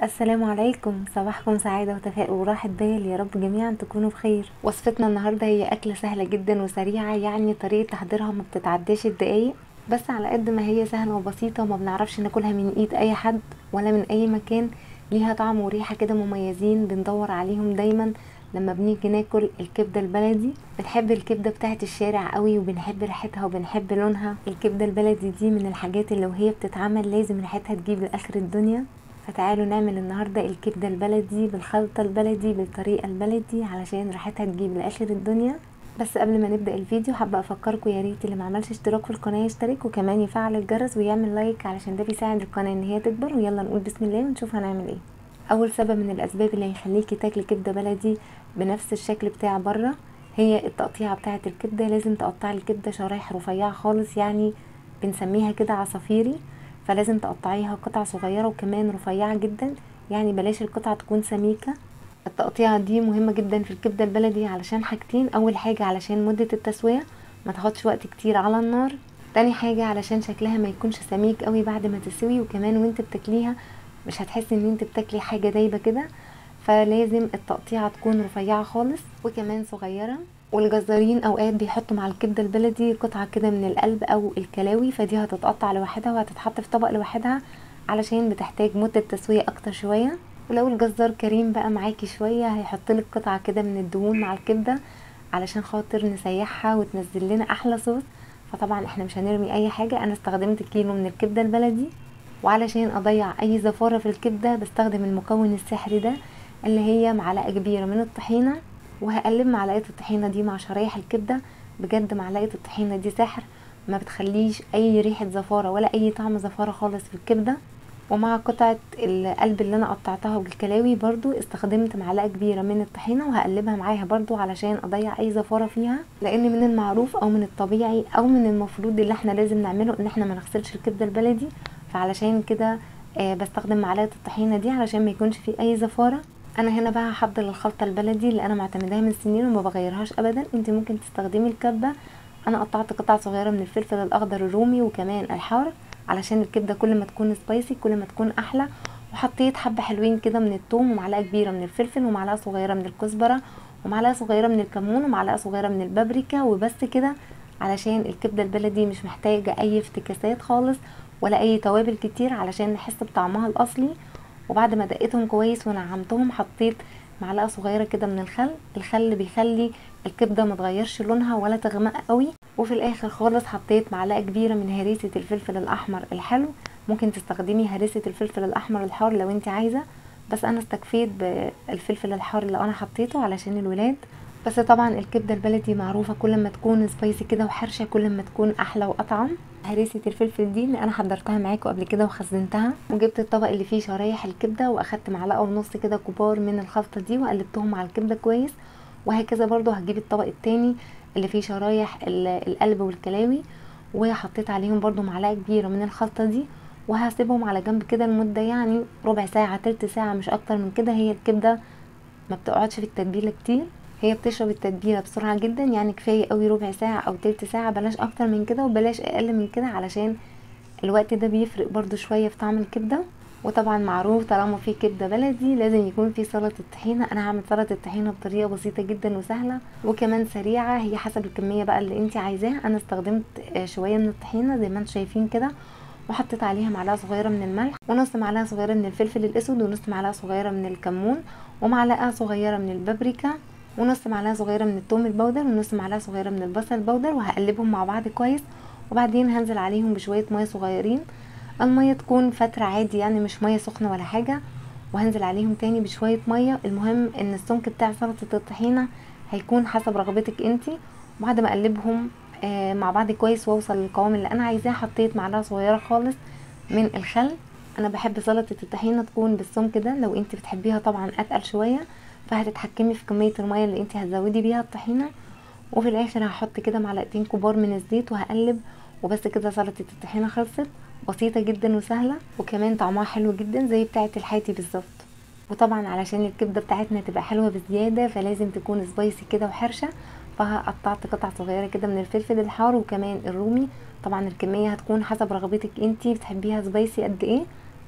السلام عليكم صباحكم سعادة وتفاؤل وراحة بال يا رب جميعا تكونوا بخير وصفتنا النهاردة هي أكلة سهلة جدا وسريعة يعني طريقة تحضيرها ما بتتعداش الدقايق بس على قد ما هي سهلة وبسيطة وما بنعرفش ناكلها من ايد اي حد ولا من اي مكان ليها طعم وريحة كده مميزين بندور عليهم دايما لما بنيجي ناكل الكبدة البلدي بنحب الكبدة بتاعة الشارع قوي وبنحب ريحتها وبنحب لونها الكبدة البلدي دي من الحاجات اللي وهي بتتعمل لازم ريحتها تجيب لاخر الدنيا فتعالوا نعمل النهاردة الكبدة البلدي بالخلطة البلدي بالطريقة البلدي علشان ريحتها تجيب لاخر الدنيا بس قبل ما نبدا الفيديو حابه افكركم يا ريت اللي ما عملش اشتراك في القناه يشترك وكمان يفعل الجرس ويعمل لايك علشان ده بيساعد القناه ان هي تكبر ويلا نقول بسم الله ونشوف هنعمل ايه اول سبب من الاسباب اللي هيخليكي تاكلي كبده بلدي بنفس الشكل بتاع بره هي التقطيعه بتاعه الكبده لازم تقطعي الكبده شرايح رفيعه خالص يعني بنسميها كده عصافيري فلازم تقطعيها قطع صغيره وكمان رفيعه جدا يعني بلاش القطعه تكون سميكه التقطيعه دي مهمه جدا في الكبده البلدي علشان حاجتين اول حاجه علشان مده التسويه ما تاخدش وقت كتير على النار تاني حاجه علشان شكلها ما يكونش سميك قوي بعد ما تسوي وكمان وانت بتاكليها مش هتحسي ان انت بتاكلي حاجه دايبه كده فلازم التقطيعه تكون رفيعه خالص وكمان صغيره والجزارين اوقات بيحطوا مع الكبده البلدي قطعه كده من القلب او الكلاوي فدي هتتقطع لوحدها وهتتحط في طبق لوحدها علشان بتحتاج مده تسويه اكتر شويه ولو الجزار كريم بقى معاكي شويه هيحط لك قطعه كده من الدهون مع الكبده علشان خاطر نسيحها وتنزل لنا احلى صوص فطبعا احنا مش هنرمي اي حاجه انا استخدمت كيلو من الكبده البلدي وعلشان اضيع اي زفاره في الكبده بستخدم المكون السحري ده اللي هي معلقه كبيره من الطحينه وهقلب معلقه الطحينه دي مع شرايح الكبده بجد معلقه الطحينه دي سحر ما بتخليش اي ريحه زفاره ولا اي طعم زفاره خالص في الكبده ومع قطعة القلب اللي انا قطعتها بالكلاوي برضو استخدمت معلقة كبيرة من الطحينة وهقلبها معاها برضو علشان اضيع اي زفارة فيها لان من المعروف او من الطبيعي او من المفروض اللي احنا لازم نعمله ان احنا ما نغسلش الكبدة البلدي فعلشان كده آه بستخدم معلقة الطحينة دي علشان ما يكونش فيه اي زفارة انا هنا بقى هحضر الخلطة البلدي اللي انا معتمداها من سنين وما بغيرهاش ابدا انت ممكن تستخدمي الكبة انا قطعت قطع صغيرة من الفلفل الاخضر الرومي وكمان الحار علشان الكبده كل ما تكون سبايسي كل ما تكون احلى وحطيت حبه حلوين كده من الثوم ومعلقه كبيره من الفلفل ومعلقه صغيره من الكزبره ومعلقه صغيره من الكمون ومعلقه صغيره من البابريكا وبس كده علشان الكبده البلدي مش محتاجه اي افتكاسات خالص ولا اي توابل كتير علشان نحس بطعمها الاصلي وبعد ما دقيتهم كويس ونعمتهم حطيت معلقه صغيره كده من الخل الخل بيخلي الكبده ما تغيرش لونها ولا تغمق قوي وفي الاخر خالص حطيت معلقه كبيره من هريسه الفلفل الاحمر الحلو ممكن تستخدمي هريسه الفلفل الاحمر الحار لو انت عايزه بس انا استكفيت بالفلفل الحار اللي انا حطيته علشان الولاد بس طبعا الكبده البلدي معروفه كل ما تكون سبايسي كده وحرشه كل ما تكون احلى واطعم هريسه الفلفل دي اللي انا حضرتها معاكم قبل كده وخزنتها وجبت الطبق اللي فيه شرايح الكبده واخدت معلقه ونص كده كبار من الخلطه دي وقلبتهم مع الكبده كويس وهكذا برضو هجيب الطبق التاني اللي فيه شرايح القلب والكلاوي وحطيت عليهم برضو معلقه كبيره من الخلطه دي وهسيبهم على جنب كده لمده يعني ربع ساعه تلت ساعه مش اكتر من كده هي الكبده ما بتقعدش في التتبيله كتير هي بتشرب التتبيله بسرعه جدا يعني كفايه قوي ربع ساعه او تلت ساعه بلاش اكتر من كده وبلاش اقل من كده علشان الوقت ده بيفرق برضو شويه في طعم الكبده وطبعا معروف طالما في كبده بلدي لازم يكون في سلطه الطحينه انا هعمل سلطه الطحينه بطريقه بسيطه جدا وسهله وكمان سريعه هي حسب الكميه بقى اللي انت عايزاها انا استخدمت شويه من الطحينه زي ما انتم شايفين كده وحطيت عليها معلقه صغيره من الملح ونص معلقه صغيره من الفلفل الاسود ونص معلقه صغيره من الكمون ومعلقه صغيره من البابريكا ونص معلقه صغيره من الثوم البودر ونص معلقه صغيره من البصل البودر وهقلبهم مع بعض كويس وبعدين هنزل عليهم بشويه ميه صغيرين المية تكون فترة عادي يعني مش مية سخنة ولا حاجة وهنزل عليهم تاني بشوية مية المهم ان السمك بتاع سلطة الطحينة هيكون حسب رغبتك انتي وبعد ما اقلبهم آه مع بعض كويس واوصل للقوام اللي انا عايزاه حطيت معلقة صغيرة خالص من الخل انا بحب سلطة الطحينة تكون بالسمك ده لو انت بتحبيها طبعا اتقل شوية فهتتحكمي في كمية المية اللي انت هتزودي بيها الطحينة وفي الاخر هحط كده معلقتين كبار من الزيت وهقلب وبس كده سلطة الطحينة خلصت بسيطة جدا وسهلة وكمان طعمها حلو جدا زي بتاعة الحاتي بالظبط وطبعا علشان الكبدة بتاعتنا تبقى حلوة بزيادة فلازم تكون سبايسي كده وحرشة فقطعت قطع صغيرة كده من الفلفل الحار وكمان الرومي طبعا الكمية هتكون حسب رغبتك انتي بتحبيها سبايسي قد ايه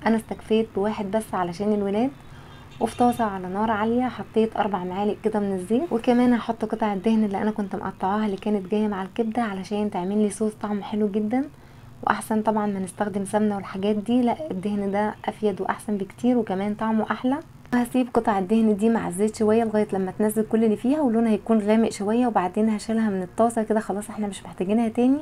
انا استكفيت بواحد بس علشان الولاد وفي طاسه على نار عاليه حطيت اربع معالق كده من الزيت وكمان هحط قطع الدهن اللي انا كنت مقطعاها اللي كانت جايه مع الكبده علشان تعمل لي صوص طعمه حلو جدا واحسن طبعا ما نستخدم سمنه والحاجات دي لا الدهن ده افيد واحسن بكتير وكمان طعمه احلى هسيب قطع الدهن دي مع الزيت شويه لغايه لما تنزل كل اللي فيها ولونها يكون غامق شويه وبعدين هشيلها من الطاسه كده خلاص احنا مش محتاجينها تاني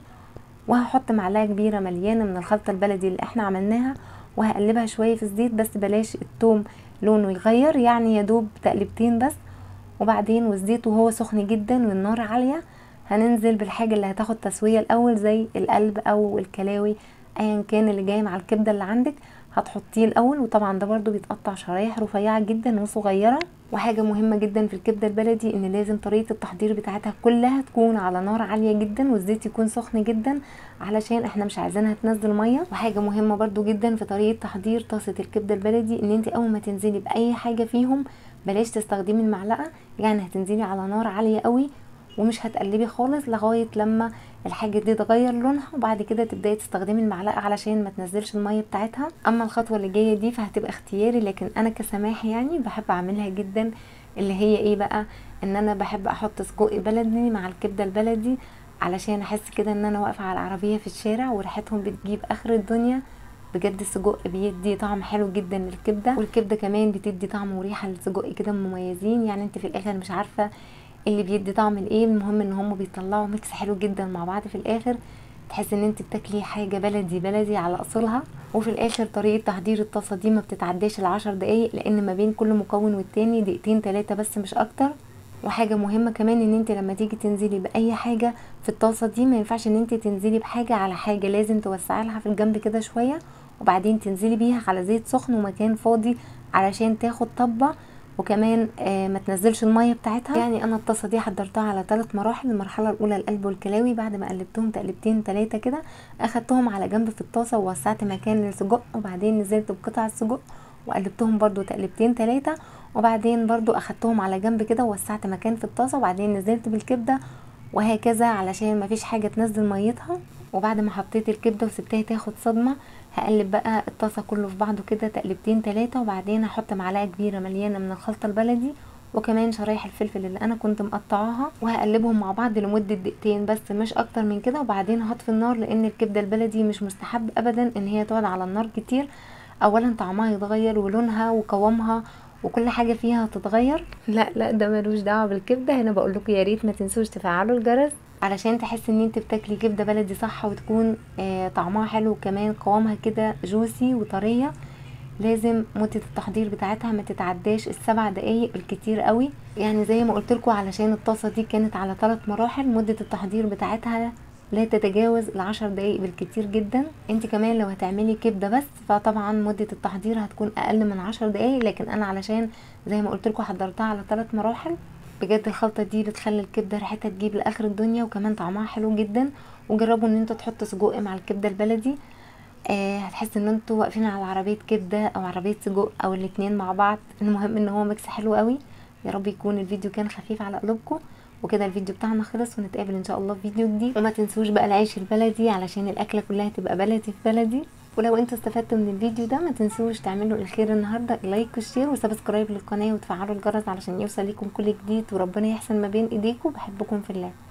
وهحط معلقه كبيره مليانه من الخلطه البلدي اللي احنا عملناها وهقلبها شويه في الزيت بس بلاش التوم لونه يغير يعني يا دوب تقلبتين بس وبعدين والزيت وهو سخن جدا والنار عاليه هننزل بالحاجه اللي هتاخد تسويه الاول زي القلب او الكلاوي ايا كان اللي جاي مع الكبده اللي عندك هتحطيه الاول وطبعا ده برضو بيتقطع شرايح رفيعه جدا وصغيره وحاجه مهمه جدا في الكبده البلدي ان لازم طريقه التحضير بتاعتها كلها تكون على نار عاليه جدا والزيت يكون سخن جدا علشان احنا مش عايزينها تنزل ميه وحاجه مهمه برضو جدا في طريقه تحضير طاسه الكبده البلدي ان انت اول ما تنزلي باي حاجه فيهم بلاش تستخدمي المعلقه يعني هتنزلي على نار عاليه قوي ومش هتقلبي خالص لغايه لما الحاجه دي تغير لونها وبعد كده تبداي تستخدمي المعلقه علشان ما تنزلش الميه بتاعتها اما الخطوه اللي جايه دي فهتبقى اختياري لكن انا كسماح يعني بحب اعملها جدا اللي هي ايه بقى ان انا بحب احط سجق بلدي مع الكبده البلدي علشان احس كده ان انا واقفه على العربيه في الشارع وريحتهم بتجيب اخر الدنيا بجد السجق بيدي طعم حلو جدا للكبده والكبده كمان بتدي طعم وريحه للسجق كده مميزين يعني انت في الاخر مش عارفه اللي بيدي طعم الايه المهم ان هم بيطلعوا ميكس حلو جدا مع بعض في الاخر تحس ان انت بتاكلي حاجه بلدي بلدي على اصلها وفي الاخر طريقه تحضير الطاسه دي ما بتتعداش العشر دقايق لان ما بين كل مكون والتاني دقيقتين تلاتة بس مش اكتر وحاجه مهمه كمان ان انت لما تيجي تنزلي باي حاجه في الطاسه دي ما ينفعش ان انت تنزلي بحاجه على حاجه لازم توسعي لها في الجنب كده شويه وبعدين تنزلي بيها على زيت سخن ومكان فاضي علشان تاخد طبه وكمان آه ما تنزلش الميه بتاعتها يعني انا الطاسه دي حضرتها على ثلاث مراحل المرحله الاولى القلب والكلاوي بعد ما قلبتهم تقلبتين ثلاثه كده اخدتهم على جنب في الطاسه ووسعت مكان للسجق وبعدين نزلت بقطع السجق وقلبتهم برضو تقلبتين ثلاثه وبعدين برضو اخدتهم على جنب كده ووسعت مكان في الطاسه وبعدين نزلت بالكبده وهكذا علشان ما فيش حاجه تنزل ميتها وبعد ما حطيت الكبده وسبتها تاخد صدمه هقلب بقى الطاسه كله في بعضه كده تقلبتين تلاتة وبعدين هحط معلقه كبيره مليانه من الخلطه البلدي وكمان شرايح الفلفل اللي انا كنت مقطعاها وهقلبهم مع بعض لمده دقيقتين بس مش اكتر من كده وبعدين هطفي النار لان الكبده البلدي مش مستحب ابدا ان هي تقعد على النار كتير اولا طعمها يتغير ولونها وقوامها وكل حاجه فيها تتغير لا لا ده ملوش دعوه بالكبده هنا بقول لكم يا ريت ما تنسوش تفعلوا الجرس علشان تحس ان انت بتاكلي كبده بلدي صح وتكون آه طعمها حلو وكمان قوامها كده جوسي وطريه لازم مدة التحضير بتاعتها ما تتعداش السبع دقايق بالكتير قوي يعني زي ما قلت لكم علشان الطاسة دي كانت على ثلاث مراحل مدة التحضير بتاعتها لا تتجاوز العشر دقايق بالكتير جدا انت كمان لو هتعملي كبده بس فطبعا مده التحضير هتكون اقل من عشر دقايق لكن انا علشان زي ما قلت لكم حضرتها على ثلاث مراحل بجد الخلطه دي بتخلي الكبده ريحتها تجيب لاخر الدنيا وكمان طعمها حلو جدا وجربوا ان انتوا تحطوا سجق مع الكبده البلدي آه هتحس ان انتوا واقفين على عربيه كبده او عربيه سجق او الاتنين مع بعض المهم ان هو ميكس حلو قوي يا رب يكون الفيديو كان خفيف على قلوبكم وكده الفيديو بتاعنا خلص ونتقابل ان شاء الله في فيديو جديد وما تنسوش بقى العيش البلدي علشان الاكله كلها تبقى بلدي في بلدي ولو انتوا استفدتوا من الفيديو ده ما تنسوش تعملوا الخير النهارده لايك وشير وسبسكرايب للقناه وتفعلوا الجرس علشان يوصل لكم كل جديد وربنا يحسن ما بين ايديكم بحبكم في الله